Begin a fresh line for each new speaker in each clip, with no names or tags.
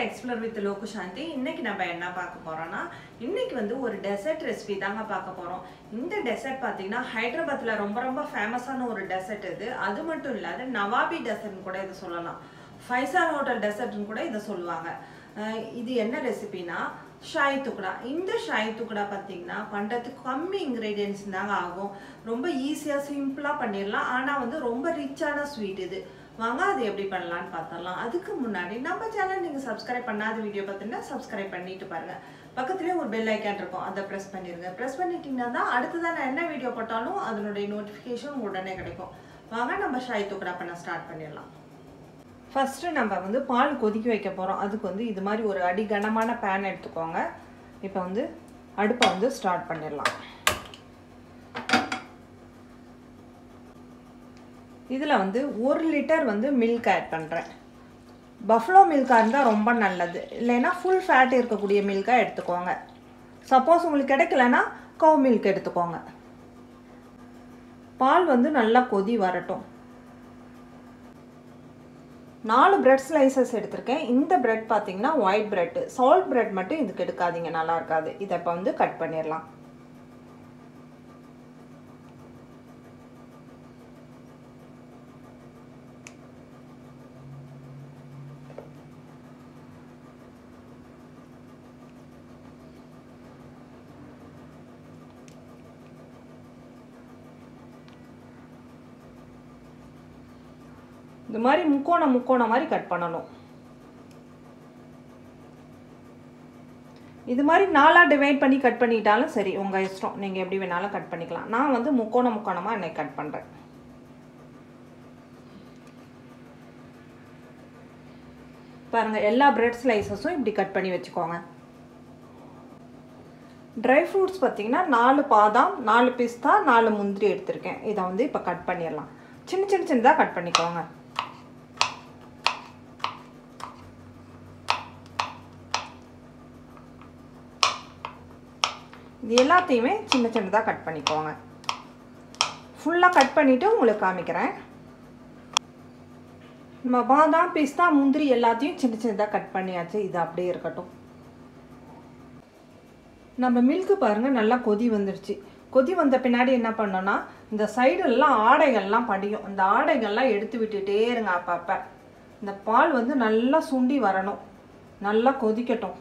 explore with Logu சாந்தி இன்னைக்கு நம்ம என்ன பார்க்க போறோம்னா இன்னைக்கு வந்து ஒரு டெசர்ட் ரெசிபி தாங்க பார்க்க போறோம் இந்த டெசர்ட் பார்த்தீங்கன்னா ஹைதராபாத்ல ரொம்ப ரொம்ப ஃபேமஸான ஒரு டெசர்ட் இது அது மட்டும் இல்லாத நவாபி டெசர்ட்னு கூட இதை சொல்லலாம் ஃபைவ் ஸ்டார் ஹோட்டல் டெசர்ட்னு கூட இதை சொல்லுவாங்க அஹ் இது என்ன ரெசிபினா ஷாய் துக்குடா இந்த ஷாய் துக்குடா பார்த்தீங்கன்னா பண்ணுறதுக்கு கம்மி இன்க்ரீடியன்ஸ் தாங்க ஆகும் ரொம்ப ஈஸியாக சிம்பிளாக பண்ணிடலாம் ஆனால் வந்து ரொம்ப ரிச்சான ஸ்வீட் இது வாங்க அது எப்படி பண்ணலான்னு பார்த்தரலாம் அதுக்கு முன்னாடி நம்ம சேனல் நீங்கள் சப்ஸ்கிரைப் பண்ணாத வீடியோ பார்த்தீங்கன்னா சப்ஸ்கிரைப் பண்ணிட்டு பாருங்க பக்கத்துலேயே ஒரு பெல் ஐக்கான் இருக்கும் அதை ப்ரெஸ் பண்ணிடுங்க ப்ரெஸ் பண்ணிட்டீங்கன்னா தான் அடுத்ததான் நான் என்ன வீடியோ போட்டாலும் அதனுடைய நோட்டிஃபிகேஷன் உடனே கிடைக்கும் வாங்க நம்ம ஷாய் துக்குடா பண்ண ஸ்டார்ட் பண்ணிடலாம் ஃபஸ்ட்டு நம்ம வந்து பால் கொதிக்க வைக்க போகிறோம் அதுக்கு வந்து இது மாதிரி ஒரு அடி கனமான பேன் எடுத்துக்கோங்க இப்போ வந்து அடுப்பை வந்து ஸ்டார்ட் பண்ணிடலாம் இதில் வந்து ஒரு லிட்டர் வந்து மில்க் ஆட் பண்ணுறேன் பஃப்லோ மில்காக இருந்தால் ரொம்ப நல்லது இல்லைன்னா ஃபுல் ஃபேட் இருக்கக்கூடிய மில்காக எடுத்துக்கோங்க சப்போஸ் உங்களுக்கு கிடைக்கலனா கவு மில்க் எடுத்துக்கோங்க பால் வந்து நல்லா கொதி வரட்டும் நாலு பிரெட் ஸ்லைசஸ் எடுத்திருக்கேன் இந்த பிரெட் பார்த்தீங்கன்னா ஒயிட் பிரெட் சால்ட் பிரெட் மட்டும் இதுக்கு எடுக்காதீங்க நல்லா இருக்காது இதை இப்போ வந்து கட் பண்ணிடலாம் இந்த மாதிரி முக்கோணம் முக்கோணம் மாதிரி கட் பண்ணணும் இது மாதிரி நாலாக டிவைட் பண்ணி கட் பண்ணிட்டாலும் சரி உங்கள் இஷ்டம் நீங்கள் எப்படி வேணாலும் கட் பண்ணிக்கலாம் நான் வந்து முக்கோணம் முக்கோணமாக இன்னைக்கு கட் பண்ணுறேன் பாருங்கள் எல்லா பிரெட் ஸ்லைசஸும் இப்படி கட் பண்ணி வச்சுக்கோங்க ட்ரை ஃப்ரூட்ஸ் பார்த்தீங்கன்னா நாலு பாதாம் நாலு பிஸ்தா நாலு முந்திரி எடுத்திருக்கேன் இதை வந்து இப்போ கட் பண்ணிடலாம் சின்ன சின்ன சின்னதாக கட் பண்ணிக்கோங்க இது எல்லாத்தையுமே சின்ன சின்னதாக கட் பண்ணிக்கோங்க ஃபுல்லாக கட் பண்ணிவிட்டு உங்களுக்கு காமிக்கிறேன் நம்ம பாதாம் பிஸ்தா முந்திரி எல்லாத்தையும் சின்ன சின்னதாக கட் பண்ணியாச்சு இது அப்படியே இருக்கட்டும் நம்ம மில்க்கு பாருங்கள் நல்லா கொதி வந்துடுச்சு கொதி வந்த பின்னாடி என்ன பண்ணோன்னா இந்த சைடெல்லாம் ஆடைகள்லாம் படியும் இந்த ஆடைகள்லாம் எடுத்து விட்டுட்டே இருங்க அப்பப்போ இந்த பால் வந்து நல்லா சுண்டி வரணும் நல்லா கொதிக்கட்டும்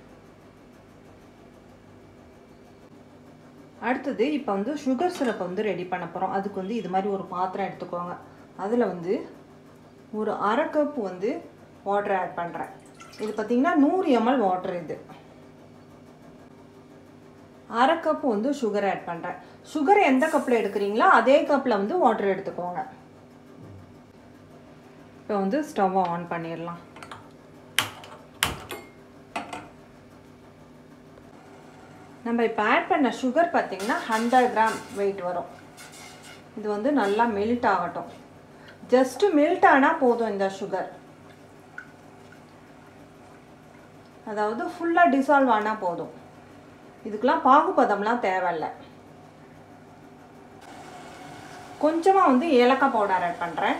அடுத்தது இப்போ வந்து சுகர் சிரப்பை வந்து ரெடி பண்ண போகிறோம் அதுக்கு வந்து இது மாதிரி ஒரு பாத்திரம் எடுத்துக்கோங்க அதில் வந்து ஒரு அரை கப் வந்து வாட்டர் ஆட் பண்ணுறேன் இது பார்த்திங்கன்னா நூறு எம்எல் வாட்டர் இது அரை கப் வந்து சுகர் ஆட் பண்ணுறேன் சுகர் எந்த கப்பில் எடுக்கிறீங்களோ அதே கப்பில் வந்து வாட்டர் எடுத்துக்கோங்க இப்போ வந்து ஸ்டவ்வை ஆன் பண்ணிடலாம் நம்ம இப்போ ஆட் பண்ண சுகர் பார்த்திங்கன்னா ஹண்ட்ரட் கிராம் வெயிட் வரும் இது வந்து நல்லா மெல்ட் ஆகட்டும் ஜஸ்ட்டு மெல்ட் ஆனால் போதும் இந்த சுகர் அதாவது ஃபுல்லாக டிசால்வ் ஆனால் போதும் இதுக்கெலாம் பாகுபதம்லாம் தேவையில்ல கொஞ்சமாக வந்து ஏலக்காய் பவுடர் ஆட் பண்ணுறேன்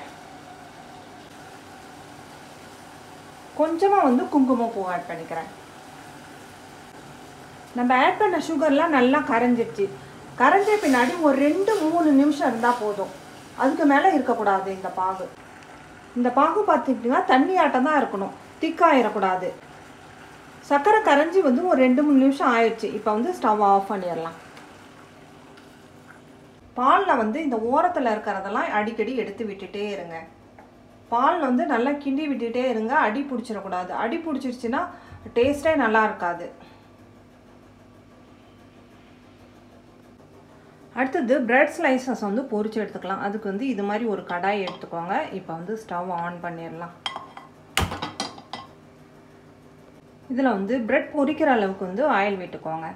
கொஞ்சமாக வந்து குங்குமப்பூ ஆட் பண்ணிக்கிறேன் நம்ம ஆட் பண்ண சுகர்லாம் நல்லா கரைஞ்சிடுச்சு கரைஞ்ச பின்னாடி ஒரு ரெண்டு மூணு நிமிஷம் இருந்தால் போதும் அதுக்கு மேலே இருக்கக்கூடாது இந்த பாகு இந்த பாகு பார்த்துக்கிட்டிங்கன்னா தண்ணி ஆட்டம் தான் இருக்கணும் திக்காயிடக்கூடாது சர்க்கரை கரைஞ்சி வந்து ஒரு ரெண்டு மூணு நிமிஷம் ஆயிடுச்சு இப்போ வந்து ஸ்டவ் ஆஃப் பண்ணிடலாம் பாலில் வந்து இந்த ஓரத்தில் இருக்கிறதெல்லாம் அடிக்கடி எடுத்து விட்டுட்டே இருங்க பால் வந்து நல்லா கிண்டி விட்டுட்டே இருங்க அடி பிடிச்சிடக்கூடாது அடி பிடிச்சிருச்சுன்னா டேஸ்ட்டே நல்லா இருக்காது அடுத்தது பிரெட் ஸ்லைசஸ் வந்து பொரிச்சு எடுத்துக்கலாம் அதுக்கு வந்து இது மாதிரி ஒரு கடாய் எடுத்துக்கோங்க இப்போ வந்து ஸ்டவ் ஆன் பண்ணிடலாம் இதில் வந்து பிரெட் பொரிக்கிற அளவுக்கு வந்து ஆயில் விட்டுக்கோங்க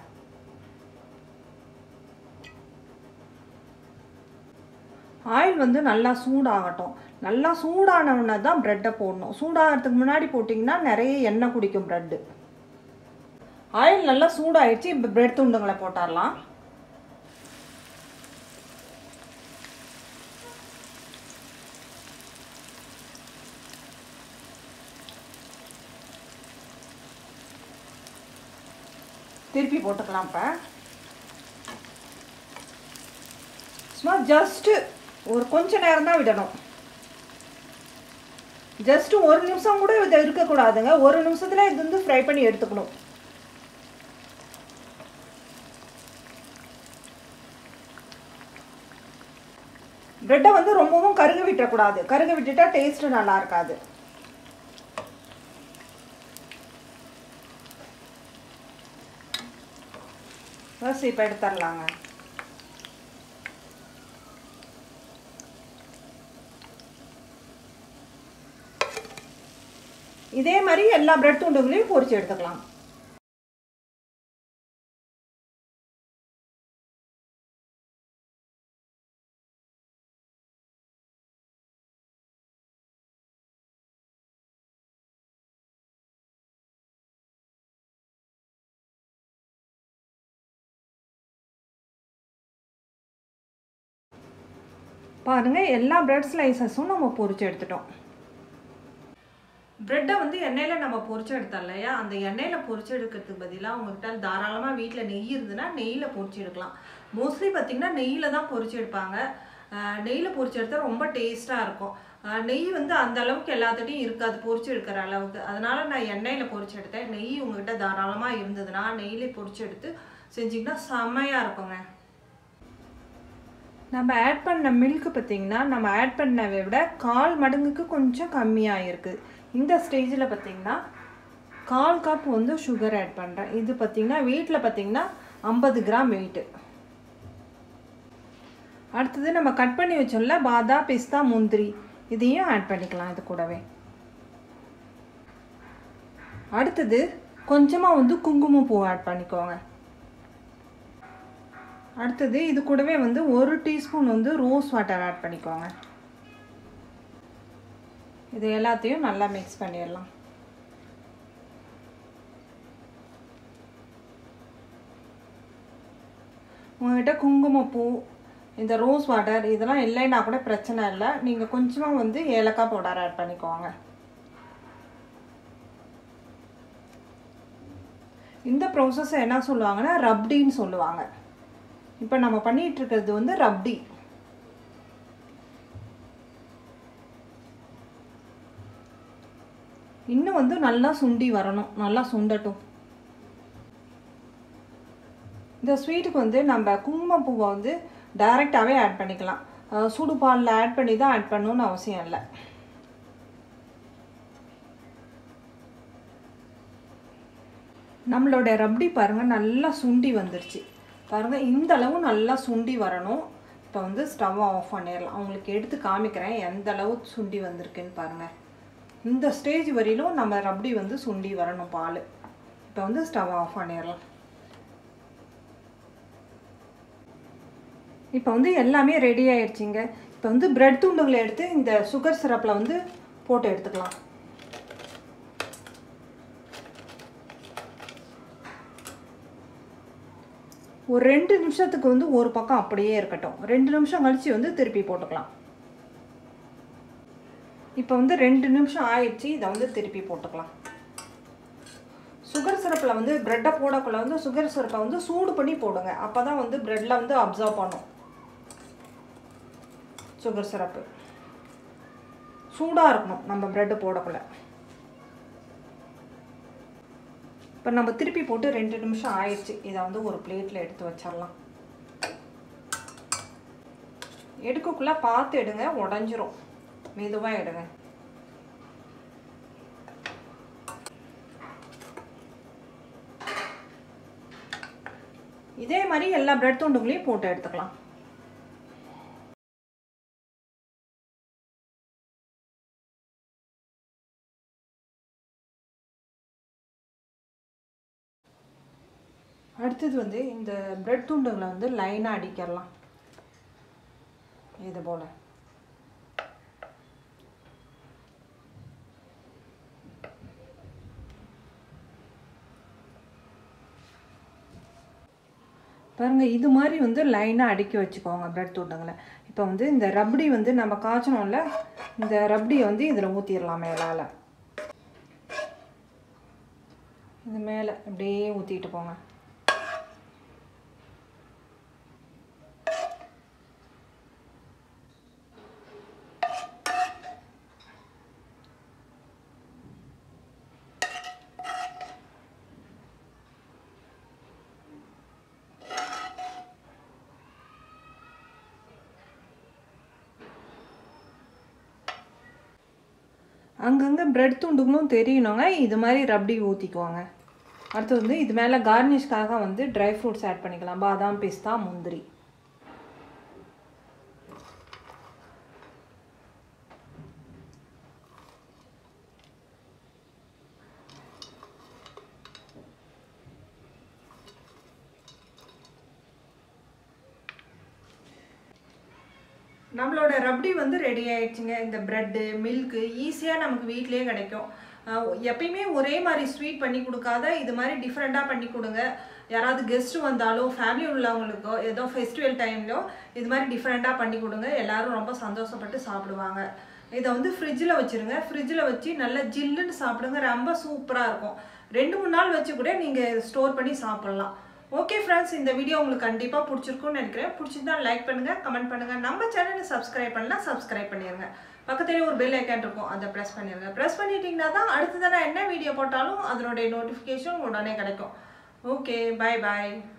ஆயில் வந்து நல்லா சூடாகட்டும் நல்லா சூடானவுடனே தான் ப்ரெட்டை போடணும் சூடாகிறதுக்கு முன்னாடி போட்டிங்கன்னா நிறைய எண்ணெய் குடிக்கும் ப்ரெட்டு ஆயில் நல்லா சூடாயிடுச்சு இப்போ பிரெட் துண்டுங்களை போட்டுடலாம் திருப்பி போட்டுக்கலாம் இப்போ சும்மா ஜஸ்ட்டு ஒரு கொஞ்ச நேரம் தான் விடணும் ஜஸ்ட் ஒரு நிமிஷம் கூட இது இருக்கக்கூடாதுங்க ஒரு நிமிஷத்துல இது வந்து ஃப்ரை பண்ணி எடுத்துக்கணும் ப்ரெட்டை வந்து ரொம்பவும் கருக விட்டுறக்கூடாது கருக விட்டுட்டா டேஸ்ட் நல்லா இருக்காது பஸ் இப்போ எடுத்துடலாங்க இதே மாதிரி எல்லா பிரெட் துண்டுகளையும் பொரிச்சு எடுத்துக்கலாம் பாருங்க எல்லா பிரெட் ஸ்லைசஸும் நம்ம பொரிச்சு எடுத்துட்டோம் ப்ரெட்டை வந்து எண்ணெயில் நம்ம பொரிச்சு எடுத்தோம் இல்லையா அந்த எண்ணெயில் பொரிச்சு எடுக்கிறதுக்கு பதிலாக உங்ககிட்ட தாராளமாக வீட்டில் நெய் இருந்ததுன்னா நெய்யில் பொரிச்சு எடுக்கலாம் மோஸ்ட்லி பார்த்தீங்கன்னா நெய்யில் தான் பொரிச்சு எடுப்பாங்க ஆஹ் நெய்யில் பொரிச்சு எடுத்தால் ரொம்ப டேஸ்ட்டாக இருக்கும் ஆஹ் நெய் வந்து அந்த அளவுக்கு எல்லாத்துட்டையும் இருக்காது பொரிச்சு எடுக்கிற அளவுக்கு அதனால நான் எண்ணெயில் பொரிச்சு எடுத்தேன் நெய் உங்ககிட்ட தாராளமாக இருந்ததுன்னா நெய்யில் பொரிச்சு எடுத்து செஞ்சிங்கன்னா செம்மையாக இருக்குங்க நம்ம ஆட் பண்ண மில்க் பார்த்தீங்கன்னா நம்ம ஆட் பண்ணதை விட கால் மடங்குக்கு கொஞ்சம் கம்மியாக இருக்குது இந்த ஸ்டேஜில் பார்த்தீங்கன்னா கால் கப் வந்து சுகர் ஆட் பண்ணுறேன் இது பார்த்தீங்கன்னா வீட்டில் பார்த்தீங்கன்னா ஐம்பது கிராம் வெயிட்டு அடுத்தது நம்ம கட் பண்ணி வச்சோம்ல பாதாம் பிஸ்தா முந்திரி இதையும் ஆட் பண்ணிக்கலாம் இது கூடவே அடுத்தது கொஞ்சமாக வந்து குங்குமப்பூ ஆட் பண்ணிக்கோங்க அடுத்தது இது கூடவே வந்து ஒரு டீஸ்பூன் வந்து ரோஸ் வாட்டர் ஆட் பண்ணிக்கோங்க இது எல்லாத்தையும் நல்லா மிக்ஸ் பண்ணிடலாம் உங்கள்கிட்ட குங்குமப்பூ இந்த ரோஸ் வாட்டர் இதெல்லாம் இல்லைன்னா கூட பிரச்சனை இல்லை நீங்கள் கொஞ்சமாக வந்து ஏலக்காய் பவுடர் ஆட் பண்ணிக்கோங்க இந்த ப்ராசஸ் என்ன சொல்லுவாங்கன்னா ரப்டின்னு சொல்லுவாங்க இப்போ நம்ம பண்ணிட்டு இருக்கிறது வந்து ரப்டி இன்னும் வந்து நல்லா சுண்டி வரணும் நல்லா சுண்டட்டும் இந்த ஸ்வீட்டுக்கு வந்து நம்ம குங்குமப்பூவை வந்து டைரெக்டாகவே ஆட் பண்ணிக்கலாம் அஹ் சுடு பாலில் ஆட் பண்ணி தான் ஆட் பண்ணணும்னு அவசியம் இல்லை நம்மளோட ரப்டி பாருங்கள் நல்லா சுண்டி வந்துருச்சு பாருங்கள் இந்த அளவு நல்லா சுண்டி வரணும் இப்போ வந்து ஸ்டவ் ஆஃப் பண்ணிடலாம் அவங்களுக்கு எடுத்து காமிக்கிறேன் எந்த அளவு சுண்டி வந்திருக்குன்னு பாருங்கள் இந்த ஸ்டேஜ் வரையிலும் நம்ம ரப்டி வந்து சுண்டி வரணும் பால் இப்போ வந்து ஸ்டவ் ஆஃப் பண்ணிடலாம் இப்போ வந்து எல்லாமே ரெடி ஆயிடுச்சுங்க இப்போ வந்து பிரெட் துண்டுகளை எடுத்து இந்த சுகர் சிரப்பில் வந்து போட்டு எடுத்துக்கலாம் ஒரு ரெண்டு நிமிஷத்துக்கு வந்து ஒரு பக்கம் அப்படியே இருக்கட்டும் ரெண்டு நிமிஷம் கழிச்சு வந்து திருப்பி போட்டுக்கலாம் இப்போ வந்து ரெண்டு நிமிஷம் ஆயிடுச்சு இதை வந்து திருப்பி போட்டுக்கலாம் சுகர் சிரப்பில் வந்து ப்ரெட்டை போடக்குள்ள வந்து சுகர் சிரப்பை வந்து சூடு பண்ணி போடுங்க அப்போ தான் வந்து ப்ரெட்டில் வந்து அப்சர்வ் பண்ணும் சுகர் சிரப்பு சூடாக இருக்கணும் நம்ம ப்ரெட்டு போடக்குள்ள இப்போ நம்ம திருப்பி போட்டு ரெண்டு நிமிஷம் ஆயிடுச்சு இதை வந்து ஒரு பிளேட்டில் எடுத்து வச்சிடலாம் எடுக்கக்குள்ளே பார்த்து எடுங்க உடஞ்சிரும் மெதுவாக எடுங்க இதே மாதிரி எல்லா பிரெட் துண்டுகளையும் போட்டு எடுத்துக்கலாம் அடுத்தது வந்து இந்த பிரெட் துண்டுகளை வந்து லைனாக அடிக்கிடலாம் இது போல் பாருங்கள் இது மாதிரி வந்து லைனாக அடுக்கி வச்சுக்கோங்க பிரெட் துண்டுங்களை இப்போ வந்து இந்த ரப்டி வந்து நம்ம காய்ச்சணும்ல இந்த ரப்டியை வந்து இதில் ஊற்றிடலாம் மேலால் இது மேலே அப்படியே ஊற்றிட்டு போங்க அங்கங்கே பிரெட் துண்டுகளும் தெரியணுங்க இது மாதிரி ரப்டி ஊற்றிக்குவாங்க அடுத்து வந்து இது மேலே கார்னிஷ்காக வந்து ட்ரை ஃப்ரூட்ஸ் ஆட் பண்ணிக்கலாம் பாதாம் பிஸ்தா முந்திரி நம்மளோட ரப்டி வந்து ரெடி ஆயிடுச்சுங்க இந்த ப்ரெட்டு மில்க்கு ஈஸியாக நமக்கு வீட்லேயே கிடைக்கும் அஹ் எப்பயுமே ஒரே மாதிரி ஸ்வீட் பண்ணி கொடுக்காத இது மாதிரி டிஃப்ரெண்ட்டாக பண்ணி கொடுங்க யாராவது கெஸ்ட்டு வந்தாலும் ஃபேமிலி உள்ளவங்களுக்கோ ஏதோ ஃபெஸ்டிவல் டைம்லையோ இது மாதிரி டிஃப்ரெண்ட்டாக பண்ணி கொடுங்க எல்லாரும் ரொம்ப சந்தோஷப்பட்டு சாப்பிடுவாங்க இதை வந்து ஃப்ரிட்ஜில் வச்சுருங்க ஃப்ரிட்ஜில் வச்சு நல்லா ஜில்லுன்னு சாப்பிடுங்க ரொம்ப சூப்பராக இருக்கும் ரெண்டு மூணு நாள் வச்சு கூட நீங்கள் ஸ்டோர் பண்ணி சாப்பிட்லாம் ஓகே ஃப்ரெண்ட்ஸ் இந்த வீடியோ உங்களுக்கு கண்டிப்பாக பிடிச்சிருக்கும்னு நினைக்கிறேன் பிடிச்சிருந்தா லைக் பண்ணுங்கள் கமெண்ட் பண்ணுங்கள் நம்ம சேனலை சப்ஸ்கிரைப் பண்ணலாம் சப்ஸ்கிரைப் பண்ணிடுங்க பக்கத்துலேயே ஒரு பெல் ஐக்கான் இருக்கும் அதை ப்ரெஸ் பண்ணிடுங்க ப்ரெஸ் பண்ணிட்டீங்கன்னா தான் அடுத்ததான் நான் என்ன வீடியோ போட்டாலும் அதனுடைய நோட்டிஃபிகேஷன் உடனே கிடைக்கும் ஓகே பை பாய்